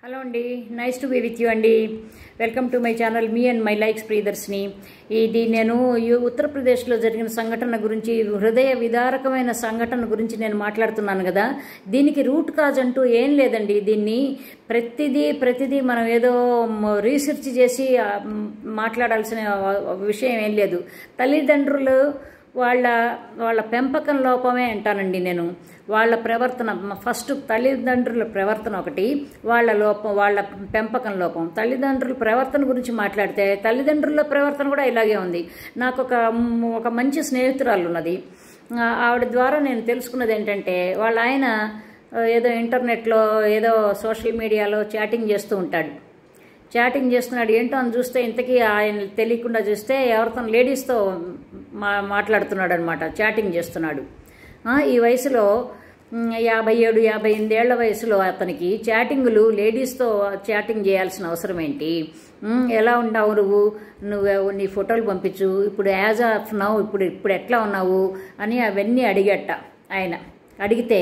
hello అండి nice to be with you అండి welcome to my channel మీ and my likes Priyadarshini ఇది నేను ఈ ఉత్తరప్రదేశ్లో జరిగిన సంఘటన గురించి హృదయ విదారకమైన సంఘటన గురించి నేను మాట్లాడుతున్నాను కదా దీనికి రూట్ కాజ్ అంటూ ఏం లేదండి దీన్ని ప్రతిదీ ప్రతిదీ మనం ఏదో మ- రీసెర్చ్ చేసి ఆ, మ్, మాట్లాడాల్సిన విషయం ఏం లేదు తల్లిదండ్రులు వాళ్ళ వాళ్ళ పెంపకం లోపమే అంటానండి నేను వాళ్ళ ప్రవర్తన మ- ఫస్ట్ తల్లిదండ్రుల ప్రవర్తన ఒకటి వాళ్ళ లోపం వాళ్ళ పెంపకం లోపం తల్లిదండ్రుల ప్రవర్తన గురించి మాట్లాడితే తల్లిదండ్రుల ప్రవర్తన కూడా ఇలాగే ఉంది నాకు ఒక మ్, ఒక మంచి స్నేహితురాలు ఉన్నది ఆ, ఆవిడ ద్వారా నేను తెలుసుకున్నది ఏంటంటే వాళ్ళ ఆయన ఆ, ఏదో ఇంటర్నెట్లో ఏదో సోషల్ మీడియాలో చాటింగ్ చేస్తూ ఉంటాడు చాటింగ్ చేస్తున్నాడు ఏంటో అని చూస్తే ఇంతకీ ఆయన తెలియకుండా చూస్తే ఎవరితో లేడీస్తో మా మాట్లాడుతున్నాడు అనమాట చాటింగ్ చేస్తున్నాడు ఆ, ఈ వయసులో మ్, యాభై ఏడు యాభై ఎనిమిదేళ్ల వయసులో అతనికి చాటింగులు లేడీస్తో చాటింగ్ చేయాల్సిన అవసరం ఏంటి మ్, ఎలా ఉన్నావు నువ్వు నువ్వు నీ ఫోటోలు పంపించు ఇప్పుడు యాజ్ ఆఫ్ నౌ ఇప్పుడు ఇప్పుడు ఎట్లా ఉన్నావు అని అవన్నీ అడిగట ఆయన అడిగితే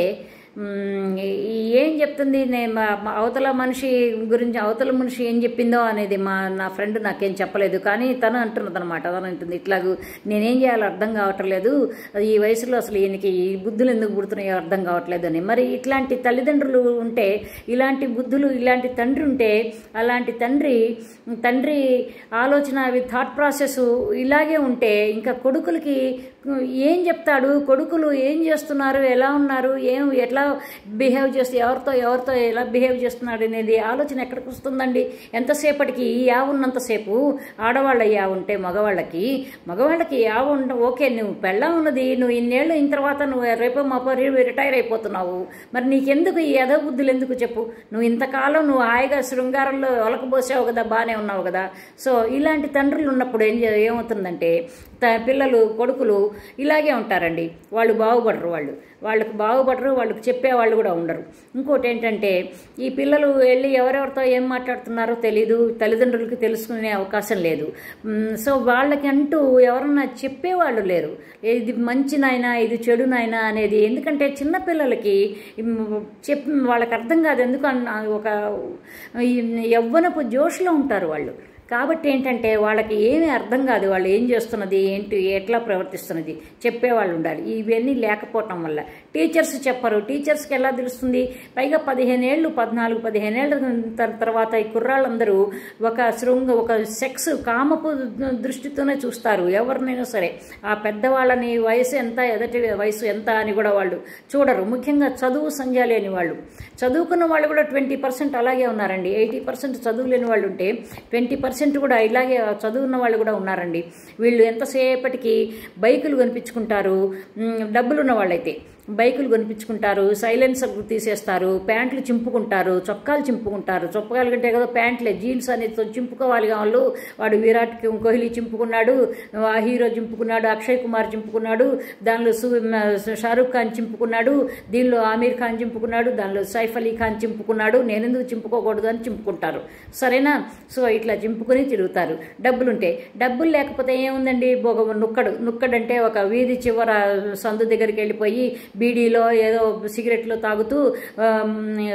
మ్మ్, ఈ- ఏం చెప్తుంది నేను మా మా అవతల మనిషి గురించి అవతల మనిషి ఏం చెప్పిందో అనేది మా నా ఫ్రెండ్ నాకేం చెప్పలేదు కానీ తను అంటున్నది అనమాట తను అంటుంది ఇట్లాగూ నేనేం చేయాలో అర్థం కావట్లేదు అది ఈ వయసులో అసలు ఈయనకి ఈ బుద్ధులు ఎందుకు పుడుతున్నాయో అర్థం కావట్లేదు అని మరి ఇట్లాంటి తల్లిదండ్రులు ఉంటే ఇలాంటి బుద్ధులు ఇలాంటి తండ్రి ఉంటే అలాంటి తండ్రి తండ్రి ఆలోచన అవి థాట్ ప్రాసెస్ ఇలాగే ఉంటే ఇంకా కొడుకులకి ఏం చెప్తాడు కొడుకులు ఏం చేస్తున్నారు ఎలా ఉన్నారు ఏం ఎట్లా బిహేవ్ చేస్తూ ఎవరితో ఎవరితో ఎలా బిహేవ్ చేస్తున్నాడు అనేది ఆలోచన ఎక్కడికి వస్తుందండి ఎంతసేపటికి ఈ యావ ఉన్నంతసేపు ఆడవాళ్ళ యావ ఉంటే మగవాళ్ళకి మగవాళ్ళకి యావ ఉండ ఓకే నువ్వు పెళ్ళ ఉన్నది నువ్వు ఇన్నేళ్ళు అయిన తర్వాత నువ్వు రేపో మాపో రి- రిటైర్ అయిపోతున్నావు మరి నీకెందుకు ఈ యథ బుద్ధులు ఎందుకు చెప్పు నువ్వు ఇంతకాలం నువ్వు హాయిగా శృంగారంలో ఒలకబోసావు కదా బాగానే ఉన్నావు కదా సో ఇలాంటి తండ్రులు ఉన్నప్పుడు ఏం చే- ఏమవుతుందంటే త- పిల్లలు కొడుకులు ఇలాగే ఉంటారండి వాళ్ళు బాగుపడరు వాళ్ళు వాళ్ళకి బాగుపడరు వాళ్ళకి చెప్పేవాళ్ళు కూడా ఉండరు ఇంకోటి ఏంటంటే ఈ పిల్లలు వెళ్ళి ఎవరెవరితో ఏం మాట్లాడుతున్నారో తెలీదు తల్లిదండ్రులకి తెలుసుకునే అవకాశం లేదు మ్, సో వాళ్ళకి అంటూ ఎవరన్నా చెప్పేవాళ్ళు లేరు ఇది మంచి నాయనా ఇది చెడు నాయనా అనేది ఎందుకంటే చిన్న పిల్లలకి మ్, చెప్ వాళ్ళకి అర్థం కాదు ఎందుకు అన్న ఒక ఈ యవ్వనపు జోష్లో ఉంటారు వాళ్ళు కాబట్టి ఏంటంటే వాళ్ళకి ఏమీ అర్థం కాదు వాళ్ళు ఏం చేస్తున్నది ఏంటి ఎట్లా ప్రవర్తిస్తున్నది చెప్పేవాళ్ళు ఉండాలి ఇవన్నీ లేకపోవటం వల్ల టీచర్స్ చెప్పరు టీచర్స్కి ఎలా తెలుస్తుంది పైగా పదిహేను ఏళ్ళు పద్నాలుగు పదిహేను ఏళ్ళ తర్- తర్వాత ఈ కుర్రాళ్ళందరూ ఒక శృంగ ఒక సెక్స్ కామపు దృష్టితోనే చూస్తారు ఎవరినైనా సరే ఆ పెద్దవాళ్ళని వయసు ఎంత ఎదటి వయసు ఎంత అని కూడా వాళ్ళు చూడరు ముఖ్యంగా చదువు సంధ్య లేని వాళ్ళు చదువుకున్న వాళ్ళు కూడా ట్వంటీ పర్సెంట్ అలాగే ఉన్నారండి ఎయిటీ పర్సెంట్ చదువు లేని వాళ్ళు ఉంటే ట్వంటీ పర్సెంట్ కూడా ఇలాగే చదువున్న వాళ్ళు కూడా ఉన్నారండి వీళ్ళు ఎంతసేపటికి బైకులు కనిపించుకుంటారు మ్, డబ్బులున్న వాళ్ళైతే బైకులు కొనిపించుకుంటారు సైలెన్సర్ తీసేస్తారు ప్యాంట్లు చింపుకుంటారు చొక్కాలు చింపుకుంటారు చొక్కాలు కంటే కదా ప్యాంట్లే జీన్స్ అనేది తో- చింపుకోవాలి వాళ్ళు వాడు విరాట్ కి- కోహ్లీ చింపుకున్నాడు ఆ హీరో చింపుకున్నాడు అక్షయ్ కుమార్ చింపుకున్నాడు దానిలో సు మ- షారూక్ ఖాన్ చింపుకున్నాడు దీనిలో ఆమీర్ ఖాన్ చింపుకున్నాడు దానిలో సైఫ్ అలీ ఖాన్ చింపుకున్నాడు నేనెందుకు చింపుకోకూడదు అని చింపుకుంటారు సరేనా సో ఇట్లా చింపుకుని తిరుగుతారు డబ్బులుంటే డబ్బులు లేకపోతే ఏముందండి ఒక నుక్కడు నుక్కడంటే ఒక వీధి చివర సందు దగ్గరికి వెళ్ళిపోయి బీడీలో ఏదో సిగరెట్లు తాగుతూ ఆమ్,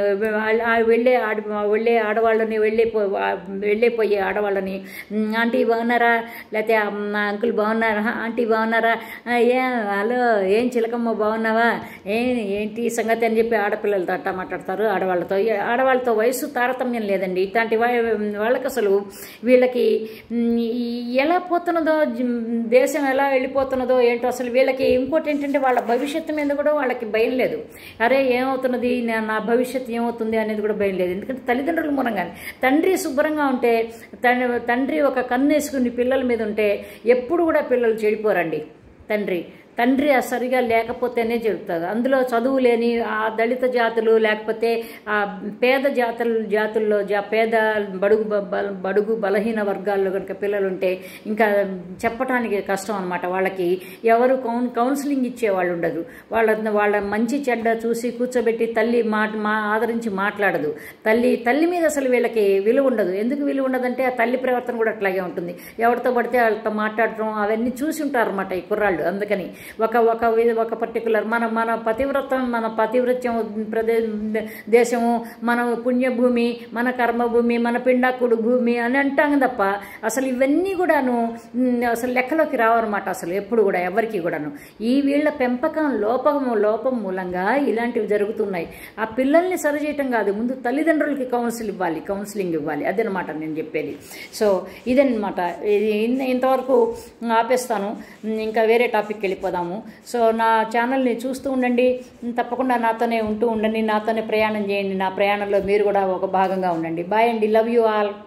ఆ- ఆ వెళ్ళే ఆడ వెళ్ళే ఆడవాళ్ళని వెళ్ళే వెళ్ళిపోయే ఆడవాళ్ళని "ఉమ్, ఆంటీ బాగున్నారా లేకపోతే "అమ్మ, అంకుల్ బాగున్నారా ఆంటీ బాగున్నారా "ఆ, ఏ హలో ఏం చిలకమ్మ బాగున్నావా ఏ ఏంటి సంగతి అని చెప్పి ఆడపిల్లలతో అట్టా మాట్లాడతారు ఆడవాళ్ళతో ఈ ఆడవాళ్ళతో వయసు తారతమ్యం లేదండి ఇట్లాంటి వా- వాళ్ళకి అసలు వీళ్ళకి ఉమ్, ఈ ఎలా పోతున్నదో జి- దేశం ఎలా వెళ్ళిపోతున్నదో ఏంటో అసలు వీళ్ళకి ఇంకోటి ఏంటంటే వాళ్ళ భవిష్యత్తు మీద కూడా వాళ్ళకి భయం లేదు అరే ఏమవుతున్నది నా నా భవిష్యత్తు ఏమవుతుంది అనేది కూడా భయం లేదు ఎందుకంటే తల్లిదండ్రుల మూలంగానే తండ్రి శుభ్రంగా ఉంటే తన- తండ్రి ఒక కన్ను వేసుకుని పిల్లల మీద ఉంటే ఎప్పుడు కూడా పిల్లలు చెడిపోరండి తండ్రి తండ్రి ఆ సరిగా లేకపోతేనే జరుగుతుంది అందులో చదువు లేని ఆ దళిత జాతులు లేకపోతే ఆ పేద జాతుల జాతుల్లో జా పేద బడుగు బ- బ- బడుగు బలహీన వర్గాల్లో కనుక పిల్లలు ఉంటే ఇంకా చెప్పటానికి కష్టం అనమాట వాళ్ళకి ఎవరు కౌన్ కౌన్సిలింగ్ ఇచ్చేవాళ్ళు ఉండదు వాళ్ళ వాళ్ళ మంచి చెడ్డ చూసి కూర్చోబెట్టి తల్లి మాట మా ఆదరించి మాట్లాడదు తల్లి తల్లి మీద అసలు వీళ్ళకి విలువ ఉండదు ఎందుకు విలువ ఉండదంటే ఆ తల్లి ప్రవర్తన కూడా అట్లాగే ఉంటుంది ఎవరితో పడితే వాళ్ళతో మాట్లాడటం అవన్నీ చూసి ఉంటారు అనమాట ఈ కుర్రాళ్ళు అందుకని ఒక ఒక వి- ఒక పర్టికులర్ మన మన పతివ్రతం మన పతివ్రత్యం ప్రదే దేశము మన పుణ్యభూమి మన కర్మభూమి మన పిండాకుడు భూమి అని అంటాం తప్ప అసలు ఇవన్నీ కూడాను మ్, అసలు లెక్కలోకి రావన్నమాట అసలు ఎప్పుడు కూడా ఎవరికి కూడాను ఈ వీళ్ళ పెంపకం లోపము లోపం మూలంగా ఇలాంటివి జరుగుతున్నాయి ఆ పిల్లల్ని సరిచేయటం కాదు ముందు తల్లిదండ్రులకి కౌన్సిల్ ఇవ్వాలి కౌన్సిలింగ్ ఇవ్వాలి అదనమాట నేను చెప్పేది సో ఇదన్నమాట ఇది ఇన్- ఇంతవరకు ఆపేస్తాను ఇంకా వేరే టాపిక్ వెళ్ళిపోదాము సో నా ఛానల్ని చూస్తూ ఉండండి తప్పకుండా నాతోనే ఉంటూ ఉండండి నాతోనే ప్రయాణం చేయండి నా ప్రయాణంలో మీరు కూడా ఒక భాగంగా ఉండండి బాయ్ అండి లవ్ యూ ఆల్